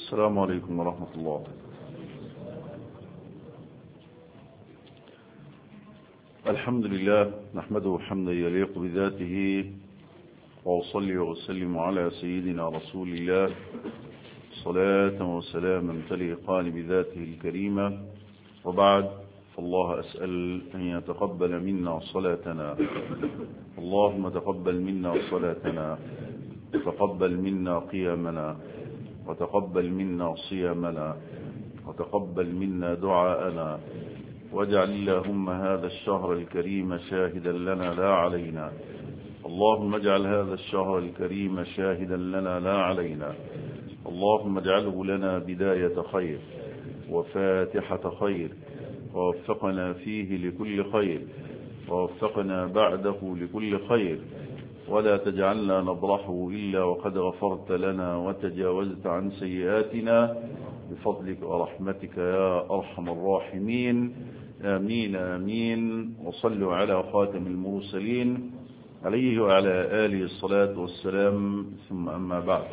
السلام عليكم ورحمة الله الحمد لله نحمده حمدا يليق بذاته وأصلي وأسلم على سيدنا رسول الله صلاة وسلاما تليقان بذاته الكريمة وبعد فالله أسأل أن يتقبل منا صلاتنا اللهم تقبل منا صلاتنا تقبل منا قيامنا وتقبل منا صيامنا وتقبل منا دعاءنا واجعل اللهم هذا الشهر الكريم شاهدا لنا لا علينا اللهم اجعل هذا الشهر الكريم شاهدا لنا لا علينا اللهم اجعله لنا بداية خير وفاتحة خير ووفقنا فيه لكل خير ووفقنا بعده لكل خير ولا تجعلنا نضرحه إلا وقد غفرت لنا وتجاوزت عن سيئاتنا بفضلك ورحمتك يا أرحم الراحمين آمين آمين وصلوا على خاتم المرسلين عليه وعلى آله الصلاة والسلام ثم أما بعد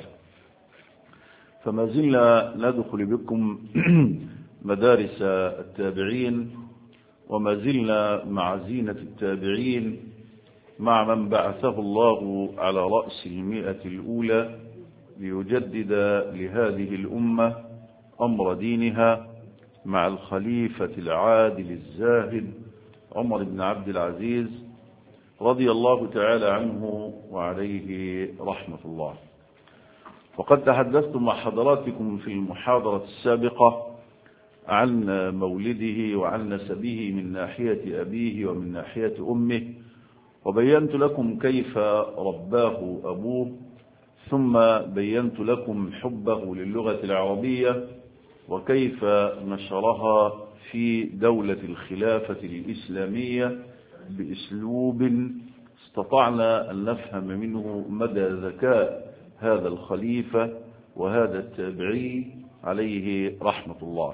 فما زلنا ندخل بكم مدارس التابعين وما زلنا مع زينة التابعين مع من بعثه الله على رأس المئة الأولى ليجدد لهذه الأمة أمر دينها مع الخليفة العادل الزاهد عمر بن عبد العزيز رضي الله تعالى عنه وعليه رحمة الله وقد تحدثت مع حضراتكم في المحاضرة السابقة عن مولده وعن نسبه من ناحية أبيه ومن ناحية أمه وبينت لكم كيف رباه أبوه ثم بينت لكم حبه للغة العربية وكيف نشرها في دولة الخلافة الإسلامية بأسلوب استطعنا أن نفهم منه مدى ذكاء هذا الخليفة وهذا التابعي عليه رحمة الله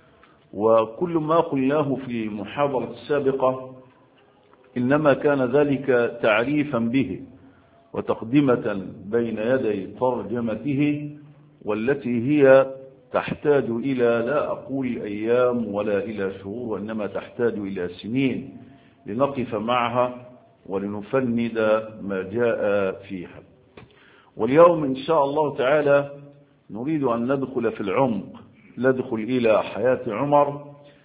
وكل ما قلناه في المحاضرة السابقة إنما كان ذلك تعريفا به وتقدمة بين يدي ترجمته والتي هي تحتاج إلى لا أقول أيام ولا إلى شهور وإنما تحتاج إلى سنين لنقف معها ولنفند ما جاء فيها واليوم إن شاء الله تعالى نريد أن ندخل في العمق ندخل إلى حياة عمر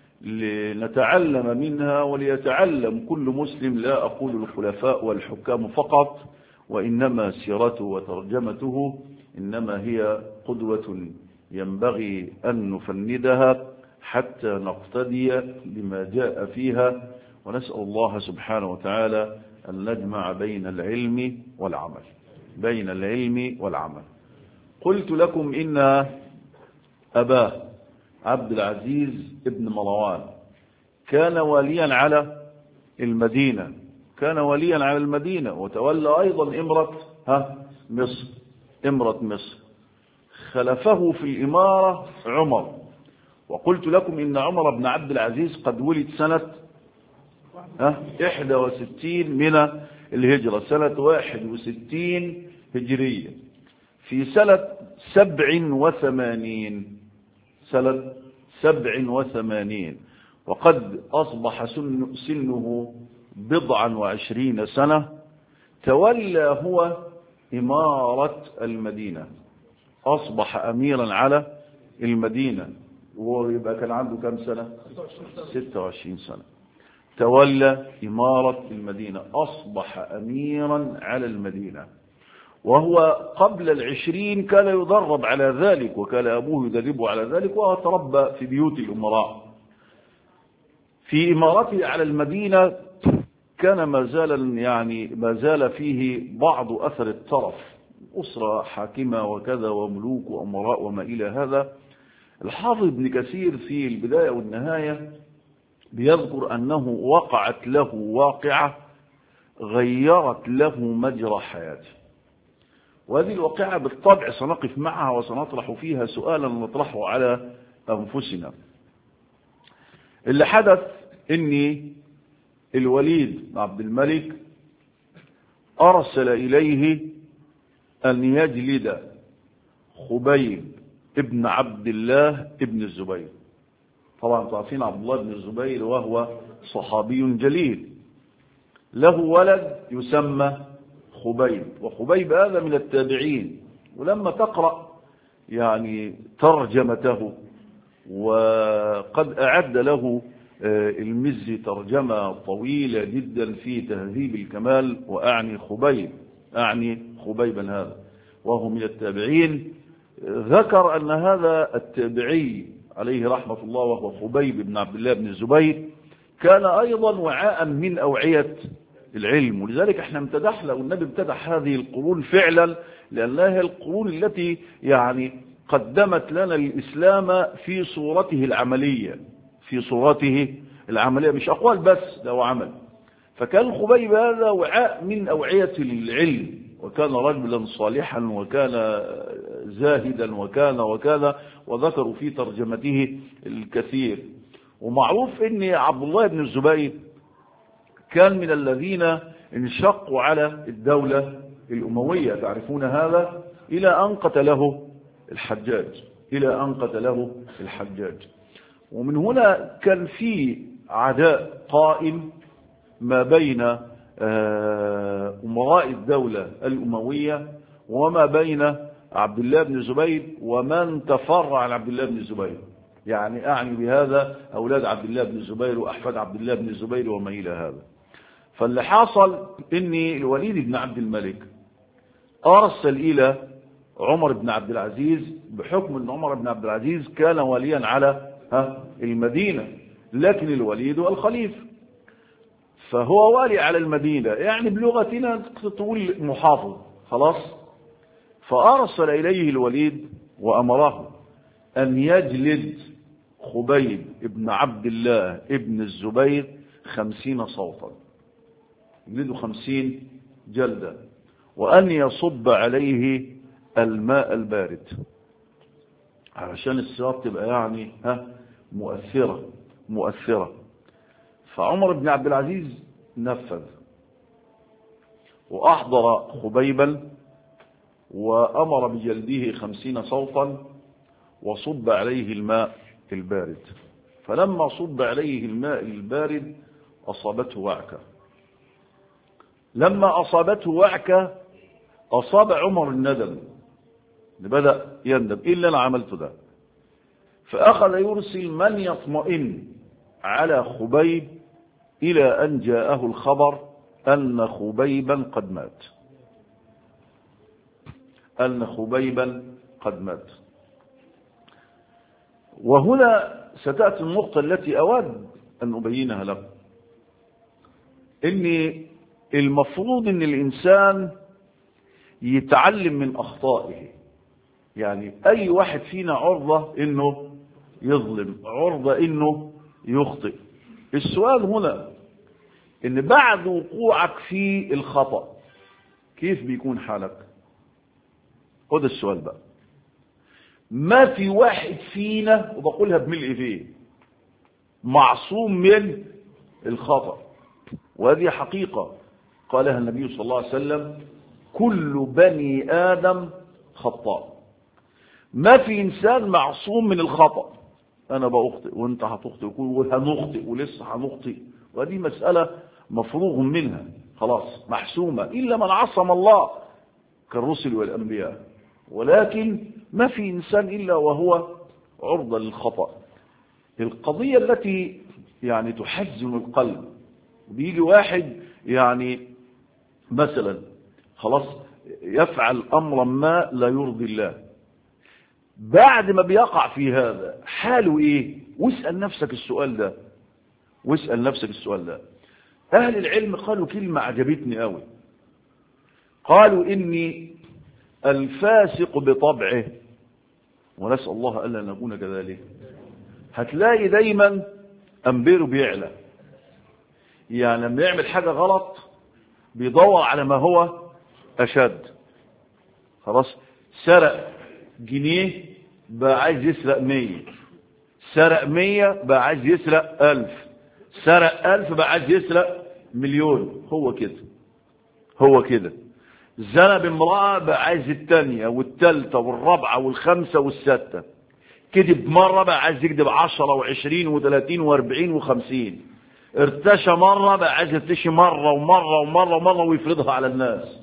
لنتعلم منها وليتعلم كل مسلم لا أقول الخلفاء والحكام فقط وإنما سيرته وترجمته إنما هي قدوة ينبغي أن نفندها حتى نقتدي بما جاء فيها ونسأل الله سبحانه وتعالى أن نجمع بين العلم والعمل بين العلم والعمل قلت لكم إن أباه عبد العزيز ابن مروان كان واليا على المدينة كان وليا على المدينة وتولى أيضا إمرة ها مصر إمرة مصر خلفه في الإمارة عمر وقلت لكم إن عمر بن عبد العزيز قد ولد سنة ها 61 من الهجرة سنة 61 هجرية في سنة 87 سنة 87 وقد أصبح سن سنه بضعا وعشرين سنة تولى هو إمارة المدينة أصبح أميرا على المدينة ويبقى كان عنده كم سنة 26 سنة تولى إمارة المدينة أصبح أميرا على المدينة وهو قبل العشرين كان يدرب على ذلك وكان أبوه يدربه على ذلك وهو تربى في بيوت الأمراء في إمارته على المدينة كان ما زال يعني ما زال فيه بعض أثر الطرف أسرة حاكمة وكذا وملوك وأمراء وما إلى هذا الحافظ ابن كثير في البداية والنهاية بيذكر أنه وقعت له واقعة غيرت له مجرى حياته وهذه الواقعة بالطبع سنقف معها وسنطرح فيها سؤالا نطرحه على أنفسنا اللي حدث أني الوليد بن عبد الملك أرسل إليه أن يجلد خبيب ابن عبد الله ابن الزبير طبعا تعرفين عبد الله بن الزبير وهو صحابي جليل له ولد يسمى خبيب وخبيب هذا من التابعين ولما تقرأ يعني ترجمته وقد أعد له المزي ترجمة طويلة جدا في تهذيب الكمال وأعني خبيب أعني خبيبا هذا وهو من التابعين ذكر أن هذا التابعي عليه رحمة الله وهو خبيب بن عبد الله بن الزبير كان أيضا وعاء من أوعية العلم ولذلك احنا امتدح له والنبي امتدح هذه القرون فعلا لأنها هي القرون التي يعني قدمت لنا الإسلام في صورته العملية في صورته العملية مش أقوال بس ده عمل فكان خبيب هذا وعاء من أوعية العلم وكان رجلا صالحا وكان زاهدا وكان وكذا وذكروا في ترجمته الكثير ومعروف ان عبد الله بن الزبير كان من الذين انشقوا على الدولة الأموية تعرفون هذا إلى أن قتله الحجاج إلى أن قتله الحجاج ومن هنا كان في عداء قائم ما بين أمراء الدولة الأموية وما بين عبد الله بن الزبير ومن تفرع عن عبد الله بن الزبير يعني أعني بهذا أولاد عبد الله بن الزبير وأحفاد عبد الله بن الزبير وما إلى هذا فاللي حصل ان الوليد بن عبد الملك ارسل الى عمر بن عبد العزيز بحكم ان عمر بن عبد العزيز كان وليا على ها المدينة لكن الوليد هو الخليفة فهو والي على المدينة يعني بلغتنا تقول محافظ خلاص فأرسل إليه الوليد وأمره أن يجلد خبيب ابن عبد الله ابن الزبير خمسين صوتا يجلده خمسين جلدة وأن يصب عليه الماء البارد علشان الصياط تبقى يعني ها مؤثرة مؤثرة فعمر بن عبد العزيز نفذ وأحضر خبيبا وأمر بجلده خمسين صوتا وصب عليه الماء البارد فلما صب عليه الماء البارد أصابته وعكة لما أصابته وعكة أصاب عمر الندم بدأ يندم إيه اللي أنا عملته ده فأخذ يرسل من يطمئن على خبيب إلى أن جاءه الخبر أن خبيبا قد مات أن خبيبا قد مات وهنا ستأتي النقطة التي أود أن أبينها لكم إن المفروض أن الإنسان يتعلم من أخطائه يعني أي واحد فينا عرضة إنه يظلم عرضة إنه يخطئ السؤال هنا إن بعد وقوعك في الخطأ كيف بيكون حالك خد السؤال بقى ما في واحد فينا وبقولها بملء فيه معصوم من الخطأ وهذه حقيقة قالها النبي صلى الله عليه وسلم كل بني آدم خطاء ما في إنسان معصوم من الخطأ أنا بأخطئ وأنت هتخطئ وهنخطئ ولسه هنخطئ وهذه مسألة مفروغ منها خلاص محسومة إلا من عصم الله كالرسل والأنبياء ولكن ما في إنسان إلا وهو عرضة للخطأ القضية التي يعني تحزن القلب بيجي واحد يعني مثلا خلاص يفعل أمرا ما لا يرضي الله بعد ما بيقع في هذا حاله ايه واسأل نفسك السؤال ده واسأل نفسك السؤال ده اهل العلم قالوا كلمة عجبتني قوي قالوا اني الفاسق بطبعه ونسأل الله ألا نكون كذلك هتلاقي دايما أنبيره بيعلى يعني لما يعمل حاجة غلط بيدور على ما هو أشد خلاص سرق جنيه بقى عايز يسرق مية سرق مية بقى عايز يسرق ألف سرق ألف بقى عايز يسرق مليون هو كده هو كده زنى بامرأة بقى عايز التانية والتالتة والرابعة والخامسة والستة كذب مرة بقى عايز يكذب عشرة وعشرين وثلاثين واربعين وخمسين ارتشى مرة بقى عايز يرتشي مرة ومرة ومرة ومرة ويفرضها على الناس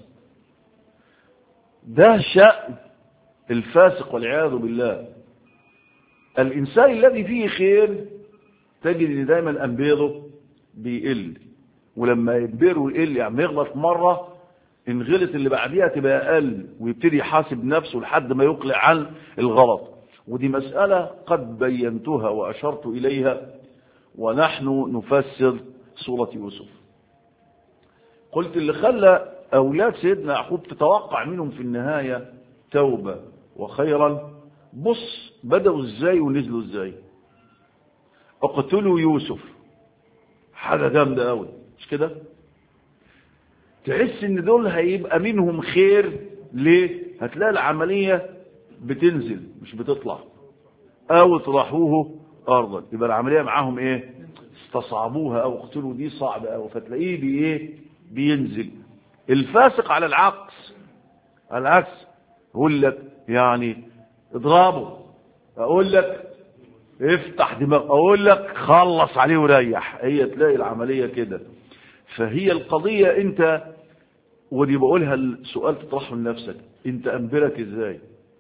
ده شأن الفاسق والعياذ بالله الإنسان الذي فيه خير تجد ان دايما أنبيره بيقل ولما ينبره يقل يعني يغلط مرة إن غلط اللي بعديها تبقى أقل ويبتدي يحاسب نفسه لحد ما يقلع عن الغلط ودي مسألة قد بينتها وأشرت إليها ونحن نفسر سورة يوسف قلت اللي خلى أولاد سيدنا يعقوب تتوقع منهم في النهاية توبة وخيرا بص بدأوا ازاي ونزلوا ازاي اقتلوا يوسف حاجة جامدة قوي مش كده تحس ان دول هيبقى منهم خير ليه هتلاقي العملية بتنزل مش بتطلع او اطرحوه ارضا يبقى العملية معاهم ايه استصعبوها او اقتلوا دي صعبة او فتلاقيه بي ايه بينزل الفاسق على العكس على العكس يقول لك يعني اضربه اقول لك افتح دماغ اقول لك خلص عليه وريح هي تلاقي العملية كده فهي القضية انت ودي بقولها السؤال تطرحه لنفسك انت انبرك ازاي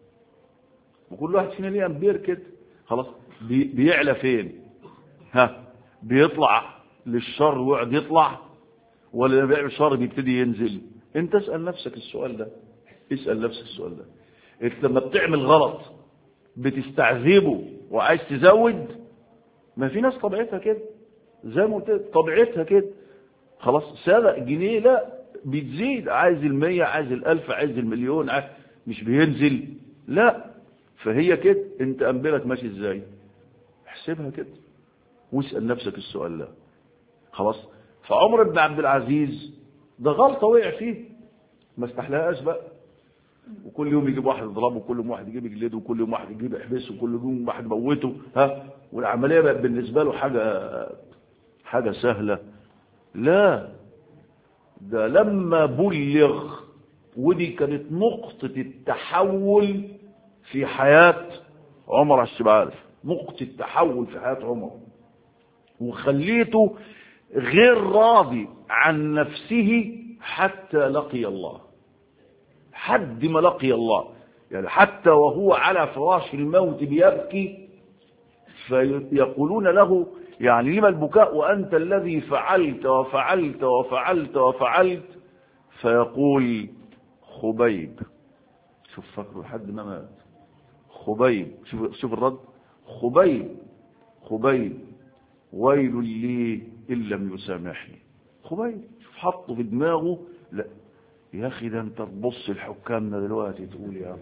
وكل واحد فينا ليه انبير كده خلاص بي بيعلى فين ها بيطلع للشر ويقعد يطلع ولا لما بيعمل شر بيبتدي ينزل انت اسأل نفسك السؤال ده اسأل نفسك السؤال ده انت لما بتعمل غلط بتستعذبه وعايز تزود ما في ناس طبيعتها كده زي ما قلت طبيعتها كده خلاص سرق جنيه لا بتزيد عايز المية عايز الألف عايز المليون عايز مش بينزل لا فهي كده انت أنبلك ماشي ازاي احسبها كده واسأل نفسك السؤال ده خلاص فعمر بن عبد العزيز ده غلطة وقع فيه ما استحلاهاش بقى وكل يوم يجيب واحد يضربه وكل يوم واحد يجيب يجلده وكل يوم واحد يجيب يحبسه وكل يوم واحد يموته ها والعملية بقت بالنسبة له حاجة حاجة سهلة لا ده لما بلغ ودي كانت نقطة التحول في حياة عمر عشان عارف نقطة التحول في حياة عمر وخليته غير راضي عن نفسه حتى لقي الله حد ما لقي الله يعني حتى وهو على فراش الموت بيبكي فيقولون له يعني لما البكاء وأنت الذي فعلت وفعلت وفعلت وفعلت فيقول خبيب شوف فكروا لحد ما مات خبيب شوف, شوف الرد خبيب خبيب ويل لي إن لم يسامحني خبيب شوف حطه في دماغه لا يا أخي ده أنت تبص لحكامنا دلوقتي تقول يا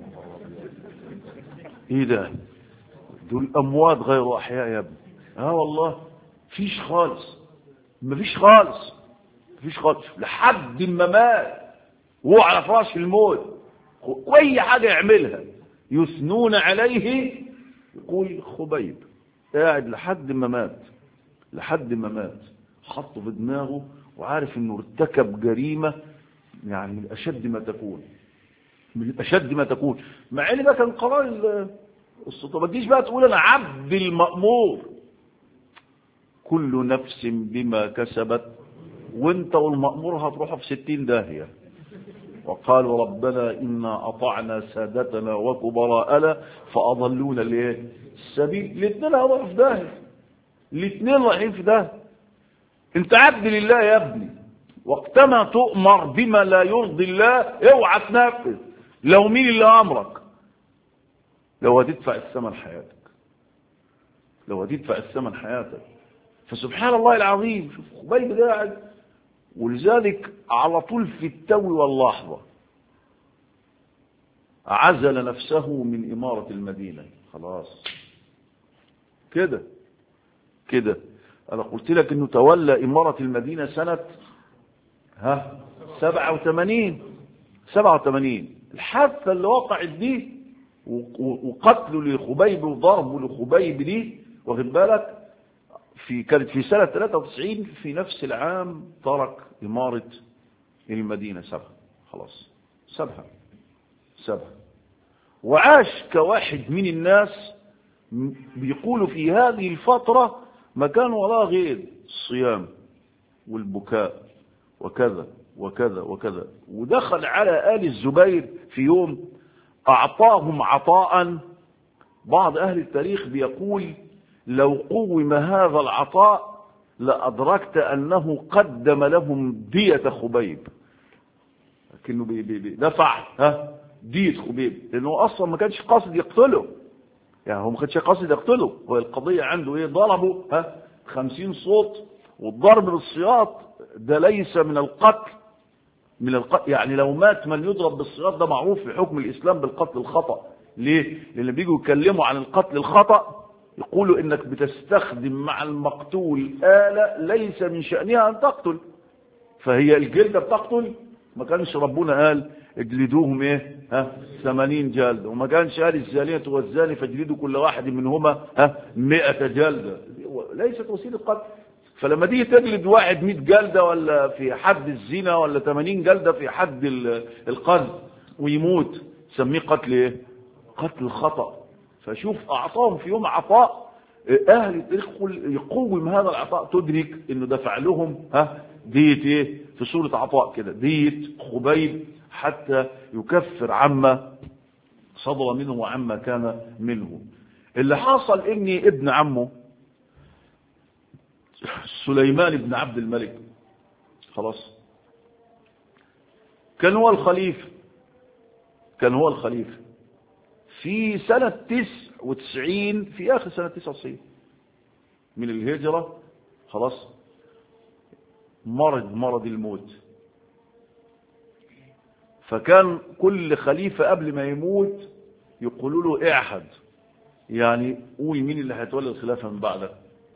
إيه ده دول أموات غير أحياء يا ابني اه والله فيش خالص مفيش خالص مفيش خالص لحد ما مات وهو على فراش الموت واي حاجة يعملها يثنون عليه يقول خبيب قاعد لحد ما مات لحد ما مات حطه في دماغه وعارف انه ارتكب جريمة يعني من اشد ما تكون من اشد ما تكون مع ان ده كان قرار السلطة ما تجيش بقى تقول انا عبد المأمور كل نفس بما كسبت وانت والمأمور هتروحوا في ستين داهية وقالوا ربنا إنا أطعنا سادتنا وكبراءنا فأضلونا الايه السبيل الاثنين هروحوا في داهية الاثنين رايحين في داهية انت عبد لله يا ابني وقتما تؤمر بما لا يرضي الله اوعى تنفذ لو مين اللي امرك لو هتدفع الثمن حياتك لو هتدفع الثمن حياتك فسبحان الله العظيم شوف خبيب ده قاعد ولذلك على طول في التو واللحظة عزل نفسه من إمارة المدينة خلاص كده كده أنا قلت لك أنه تولى إمارة المدينة سنة ها 87 87 الحادثة اللي وقعت دي وقتله لخبيب وضربه لخبيب دي واخد بالك في كانت في سنة 93 في نفس العام ترك إمارة المدينة سبعة خلاص سبها سبها وعاش كواحد من الناس بيقولوا في هذه الفترة ما كان وراء غير الصيام والبكاء وكذا وكذا وكذا ودخل على آل الزبير في يوم أعطاهم عطاء بعض أهل التاريخ بيقول لو قوم هذا العطاء لأدركت أنه قدم لهم دية خبيب لكنه بي بي بي دفع ها دية خبيب لأنه أصلا ما كانش قاصد يقتله يعني هو ما كانش قاصد يقتله هو القضية عنده إيه ضربه ها خمسين صوت والضرب بالسياط ده ليس من القتل من القتل يعني لو مات من يضرب بالسياط ده معروف في حكم الإسلام بالقتل الخطأ ليه؟ لأن بيجوا يتكلموا عن القتل الخطأ يقولوا انك بتستخدم مع المقتول آلة ليس من شأنها ان تقتل فهي الجلدة بتقتل ما كانش ربنا قال اجلدوهم ايه ها 80 جلدة وما كانش قال الزانية والزاني فاجلدوا كل واحد منهما ها 100 جلدة ليست وسيلة قتل فلما تيجي تجلد واحد 100 جلدة ولا في حد الزنا ولا 80 جلدة في حد القذف ويموت سميه قتل ايه قتل خطأ فشوف أعطاهم في يوم عطاء أهل التاريخ يقوم هذا العطاء تدرك أنه دفع لهم ها دية إيه في صورة عطاء كده دية خبيب حتى يكفر عما صدر منه وعما كان منه اللي حصل إن ابن عمه سليمان بن عبد الملك خلاص كان هو الخليفة كان هو الخليفة في سنة تسع وتسعين في آخر سنة تسع وتسعين من الهجرة خلاص مرض مرض الموت فكان كل خليفة قبل ما يموت يقولوا له اعهد يعني قول مين اللي هيتولى الخلافة من بعدك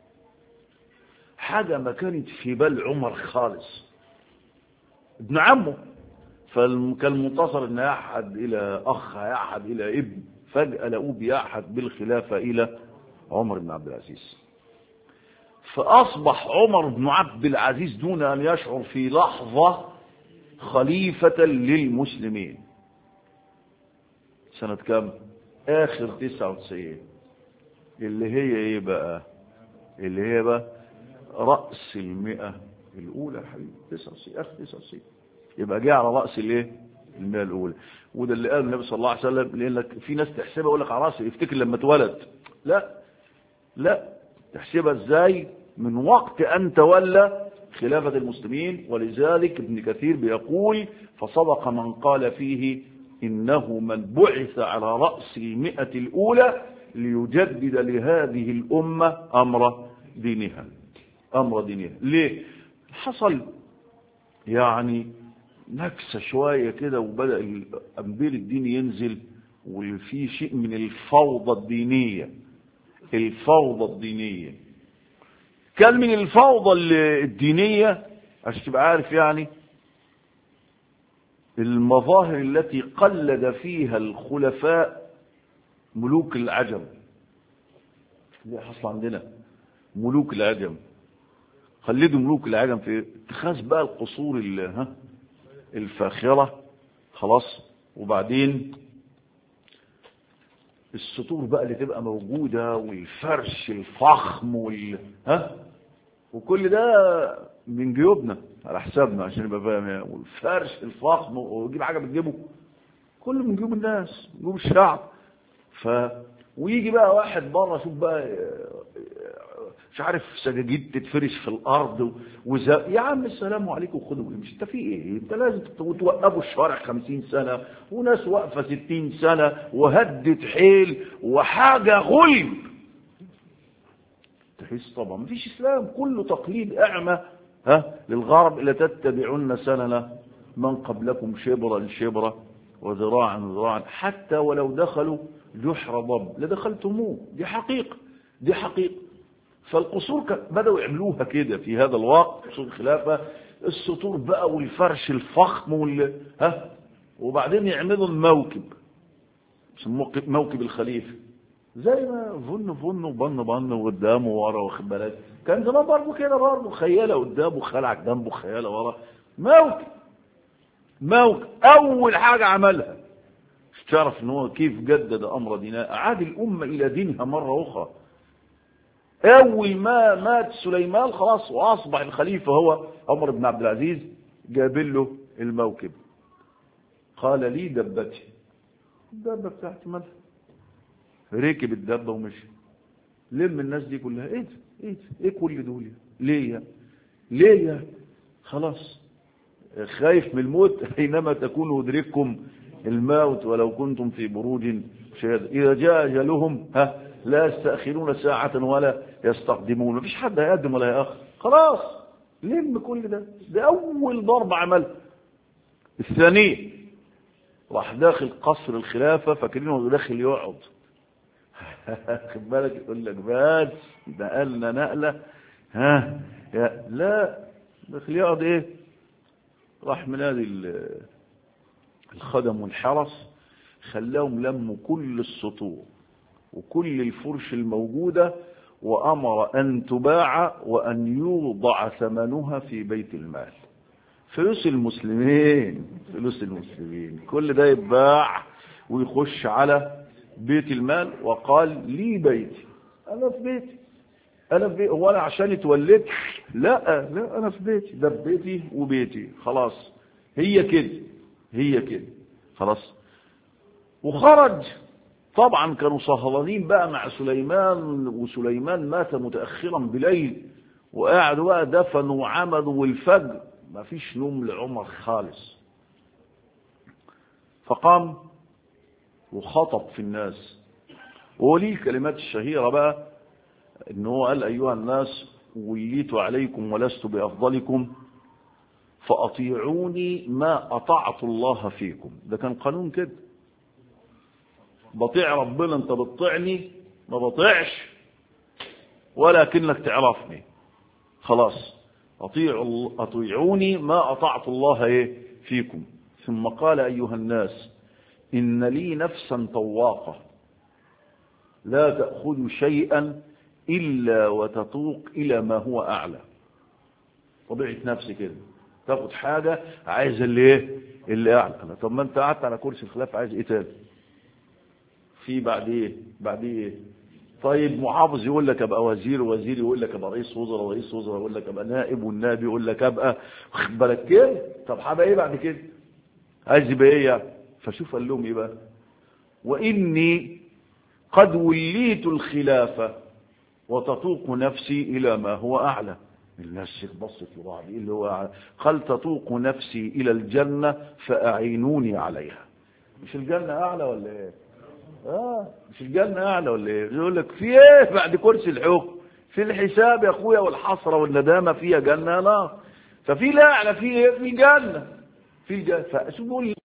حاجة ما كانت في بال عمر خالص ابن عمه فكان منتصر ان يعهد الى اخ يعهد الى ابن فجأة لقوه بيعهد بالخلافة الى عمر بن عبد العزيز فاصبح عمر بن عبد العزيز دون ان يشعر في لحظة خليفة للمسلمين سنة كام اخر 99 اللي هي ايه بقى اللي هي بقى رأس المئة الاولى يا حبيبي 99 اخر 99 يبقى جه على رأس الايه المئة الأولى وده اللي قاله النبي صلى الله عليه وسلم لأن لك في ناس تحسبها يقول لك على رأسه يفتكر لما اتولد لا لا تحسبها ازاي من وقت أن تولى خلافة المسلمين ولذلك ابن كثير بيقول فصدق من قال فيه إنه من بعث على رأس المئة الأولى ليجدد لهذه الأمة أمر دينها أمر دينها ليه حصل يعني نكسة شوية كده وبدأ الأنبير الديني ينزل وفي شيء من الفوضى الدينية الفوضى الدينية كان من الفوضى الدينية عشان تبقى عارف يعني المظاهر التي قلد فيها الخلفاء ملوك العجم اللي حصل عندنا ملوك العجم خلدوا ملوك العجم في اتخاذ بقى القصور اللي ها الفاخرة خلاص وبعدين السطور بقى اللي تبقى موجودة والفرش الفخم وال ها وكل ده من جيوبنا على حسابنا عشان يبقى فاهم يعني والفرش الفخم ويجيب حاجة بتجيبه كله من جيوب الناس من جيوب الشعب ف ويجي بقى واحد بره شوف بقى مش عارف سجاجيد تتفرش في الارض وز... يا عم السلام عليكم خدوا مش انت في ايه انت لازم توقفوا الشوارع خمسين سنة وناس واقفة ستين سنة وهدت حيل وحاجة غلب تحس طبعا مفيش اسلام كله تقليد اعمى ها للغرب لا تتبعون سننا من قبلكم شبرا شبرا وذراعا ذراعا حتى ولو دخلوا جحر ضب لدخلتموه دي حقيقة دي حقيقة فالقصور بدأوا يعملوها كده في هذا الوقت قصور الخلافة السطور بقى والفرش الفخم وال... ها وبعدين يعملوا الموكب موكب الخليفة زي ما فن فن وبن بن وقدامه ورا واخد بالك كان زمان برضه كده برضه خيالة قدامه خلع جنبه خيالة ورا موكب موقف اول حاجة عملها تعرف ان هو كيف جدد امر دينها اعاد الامة الى دينها مرة اخرى اول ما مات سليمان خلاص واصبح الخليفة هو عمر بن عبد العزيز جاب له الموكب قال لي دبتي الدبة بتاعتي مالها ركب الدبة ومشي لم الناس دي كلها ايه ده ايه ده ايه كل دول ليه ليه خلاص خايف من الموت حينما تكون يدرككم الموت ولو كنتم في بروج شهادة إذا جاء أجلهم ها لا يستأخرون ساعة ولا يستقدمون مفيش حد هيقدم ولا هيأخر خلاص لم كل ده ده أول ضربة عمل الثانية راح داخل قصر الخلافة فاكرينه داخل يقعد خد بالك يقول لك بس نقلنا نقلة ها يا لا داخل يقعد ايه راح منادي الخدم والحرس خلاهم لموا كل السطور وكل الفرش الموجودة وأمر أن تباع وأن يوضع ثمنها في بيت المال فلوس المسلمين فلوس المسلمين كل ده يتباع ويخش على بيت المال وقال لي بيتي أنا في بيتي أنا في بيتي هو أنا عشان اتولدت لا لا أنا في بيتي ده بيتي وبيتي خلاص هي كده هي كده خلاص وخرج طبعا كانوا صهلانين بقى مع سليمان وسليمان مات متأخرا بليل وقعدوا بقى دفنوا وعملوا والفجر ما فيش نوم لعمر خالص فقام وخطب في الناس وليه الكلمات الشهيرة بقى ان هو قال ايها الناس وليت عليكم ولست بافضلكم فاطيعوني ما اطعت الله فيكم ده كان قانون كده بطيع ربنا انت بتطيعني ما بطيعش ولكنك تعرفني خلاص أطيعوا أطيعوني ما أطعت الله إيه فيكم ثم قال أيها الناس إن لي نفسا طواقة لا تأخذ شيئا إلا وتطوق إلى ما هو أعلى طبيعة نفسي كده تاخد حاجة عايز اللي ايه اللي أعلى طب ما أنت قعدت على كرسي الخلاف عايز إيه تاني في بعد إيه بعد إيه طيب محافظ يقول لك ابقى وزير وزير يقول لك ابقى رئيس وزراء رئيس وزراء يقول لك ابقى نائب والنائب يقول لك ابقى واخد بالك كده طب هبقى ايه بعد كده عايز يبقى ايه يعني فشوف قال لهم ايه بقى واني قد وليت الخلافه وتطوق نفسي الى ما هو اعلى الناس بصت لبعض اللي هو أعلى. قال تطوق نفسي الى الجنه فاعينوني عليها مش الجنه اعلى ولا ايه اه مش الجنة اعلى ولا ايه يقول لك في ايه بعد كرسي الحكم في الحساب يا اخويا والحسرة والندامة فيها جنة نار ففي لا اعلى في ايه في جنة في الجنة فشوفوا